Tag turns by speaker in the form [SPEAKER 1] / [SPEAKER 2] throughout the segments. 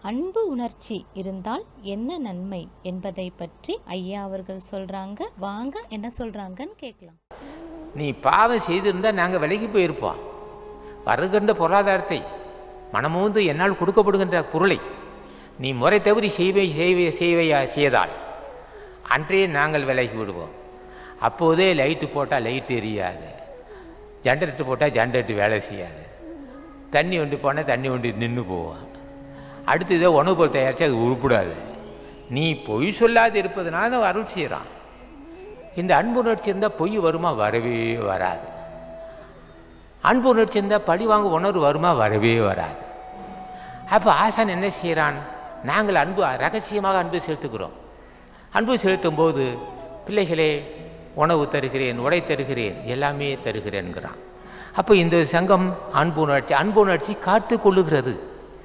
[SPEAKER 1] அன்பு உணர்ச்சி இருந்தால் என்ன நன்மை என்பதை பற்றி ஐயா அவர்கள் சொல்றாங்க வாங்க என்ன சொல்றாங்கன்னு கேட்கலாம்
[SPEAKER 2] நீ பாவம் செய்திருந்தால் நாங்கள் விலகி போயிருப்போம் வருகின்ற பொருளாதாரத்தை மனமூந்து என்னால் கொடுக்கப்படுகின்ற பொருளை நீ முறை தவறி செய்வை செய்வை செய்வையா செய்தால் அன்றையே நாங்கள் விலகி விடுவோம் அப்போதே லைட்டு போட்டால் லைட் எரியாது ஜென்ரேட்டர் போட்டால் ஜென்ரேட்டர் வேலை செய்யாது தண்ணி வண்டி போனால் தண்ணி வண்டி நின்று போவோம் அடுத்து இதோ உணவு பொருள் தயாரித்து அது உருப்படாது நீ பொய் சொல்லாது இருப்பதனால தான் அருள் செய்கிறான் இந்த அன்பு உணர்ச்சி இருந்தால் பொய் வருமா வரவே வராது அன்பு உணர்ச்சி இருந்தால் பழி வாங்க உணர்வு வருமா வரவே வராது அப்போ ஆசான் என்ன செய்கிறான் நாங்கள் அன்பு ரகசியமாக அன்பு செலுத்துகிறோம் அன்பு செலுத்தும் போது பிள்ளைகளே உணவு தருகிறேன் உடை தருகிறேன் எல்லாமே தருகிறேன்கிறான் அப்போ இந்த சங்கம் அன்பு உணர்ச்சி அன்பு உணர்ச்சி காத்து கொள்ளுகிறது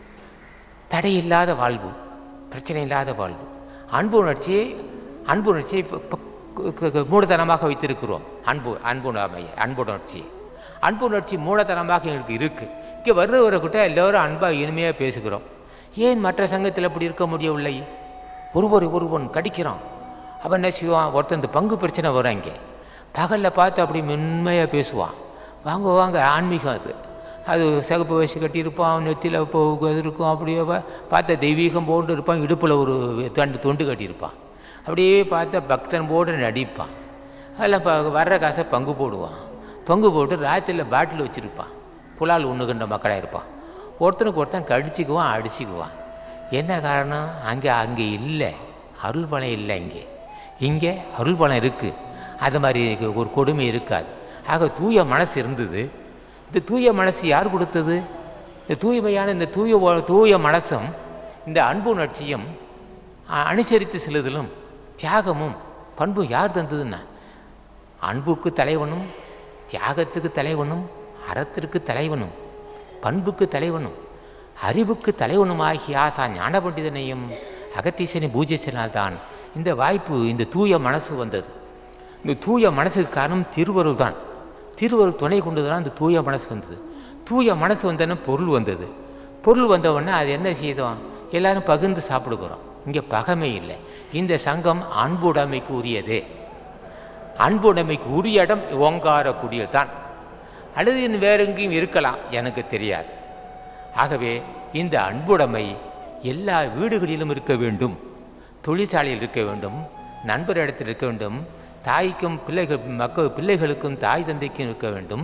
[SPEAKER 2] தடை இல்லாத வாழ்வு பிரச்சனை இல்லாத வாழ்வு அன்பு உணர்ச்சியை அன்பு உணர்ச்சியை ப- ப- கு- கு- மூடத்தனமாக வைத்திருக்கிறோம் அன்பு அன்பு உணர்வை அன்பு உணர்ச்சி அன்பு உணர்ச்சி மூடத்தனமாக எங்களுக்கு இருக்குது இங்கே வருகிறவர்கிட்ட எல்லோரும் அன்பாக இனிமையாக பேசுகிறோம் ஏன் மற்ற சங்கத்தில் அப்படி இருக்க முடியவில்லை ஒருவர் ஒருவன் கடிக்கிறான் அவன் என்ன செய்வான் ஒருத்தன் இந்த பங்கு பிரச்சனை வரும் இங்கே பகலில் பார்த்து அப்படி மென்மையாக பேசுவான் வாங்க வாங்க ஆன்மீகம் அது அது சிகப்பு வயசு கட்டியிருப்பான் நெத்தியில் இப்போ இது இருக்கும் அப்படியே பா- பார்த்தா தெய்வீகம் போன்று இருப்பான் இடுப்பில் ஒரு தண்டு தொண்டு கட்டியிருப்பான் அப்படியே பார்த்தா பக்தன் போன்று நடிப்பான் அதில் ப வர்ற காசை பங்கு போடுவான் பங்கு போட்டு ராத்திரியில் பாட்டில் வச்சுருப்பான் புலால் உண்ணுகின்ற மக்களாக இருப்பான் ஒருத்தனுக்கு ஒருத்தன் கடிச்சிக்குவான் அடிச்சுக்குவான் என்ன காரணம் அங்கே அங்கே இல்லை அருள் பலம் இல்லை இங்கே இங்கே அருள் பலம் இருக்குது அது மாதிரி ஒரு கொடுமை இருக்காது ஆக தூய மனசு இருந்தது இந்த தூய மனசு யார் கொடுத்தது இந்த தூய்மையான இந்த தூய ஒ- தூய மனசும் இந்த அன்பு உணர்ச்சியும் அ- அனுசரித்து செல்லுதலும் தியாகமும் பண்பும் யார் தந்ததுன்னா அன்புக்கு தலைவனும் தியாகத்துக்கு தலைவனும் அறத்திற்கு தலைவனும் பண்புக்கு தலைவனும் அறிவுக்கு தலைவனுமாகிய ஆசா ஞான பண்டிதனையும் அகத்தீசனை பூஜிச்சினால்தான் இந்த வாய்ப்பு இந்த தூய மனசு வந்தது இந்த தூய மனசுக்கு காரணம் திருவருள் தான் திருவருள் துணை கொண்டு தான் இந்த தூய மனசு வந்தது தூய மனசு வந்தோடனே பொருள் வந்தது பொருள் வந்த உடனே அது என்ன செய்தோம் எல்லாரும் பகிர்ந்து சாப்பிடுகிறோம் இங்கே பகைமை இல்லை இந்த சங்கம் அன்புடைமைக்கு உரியதே அன்புடைமைக்கு உரிய இடம் ஓங்கார குடியில் தான் அல்லது இன்னும் வேற எங்கேயும் இருக்கலாம் எனக்கு தெரியாது ஆகவே இந்த அன்புடைமை எல்லா வீடுகளிலும் இருக்க வேண்டும் தொழிற்சாலையில் இருக்க வேண்டும் நண்பரிடத்தில் இருக்க வேண்டும் தாய்க்கும் பிள்ளைகள் மக்கள் பிள்ளைகளுக்கும் தாய் தந்தைக்கும் இருக்க வேண்டும்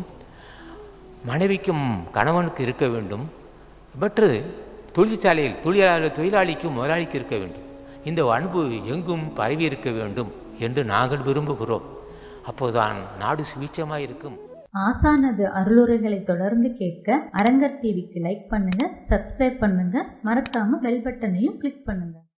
[SPEAKER 2] மனைவிக்கும் கணவனுக்கு இருக்க வேண்டும் மற்ற தொழிற்சாலையில் தொழிலாளி தொழிலாளிக்கும் முதலாளிக்கு இருக்க வேண்டும் இந்த அன்பு எங்கும் பரவி இருக்க வேண்டும் என்று நாங்கள் விரும்புகிறோம் அப்போதான் நாடு சுபீட்சமாக இருக்கும்
[SPEAKER 3] ஆசானது அருளுரைகளை தொடர்ந்து கேட்க அரங்கர் டிவிக்கு லைக் பண்ணுங்க சப்ஸ்கிரைப் பண்ணுங்க மறக்காம பெல் பட்டனையும் கிளிக் பண்ணுங்க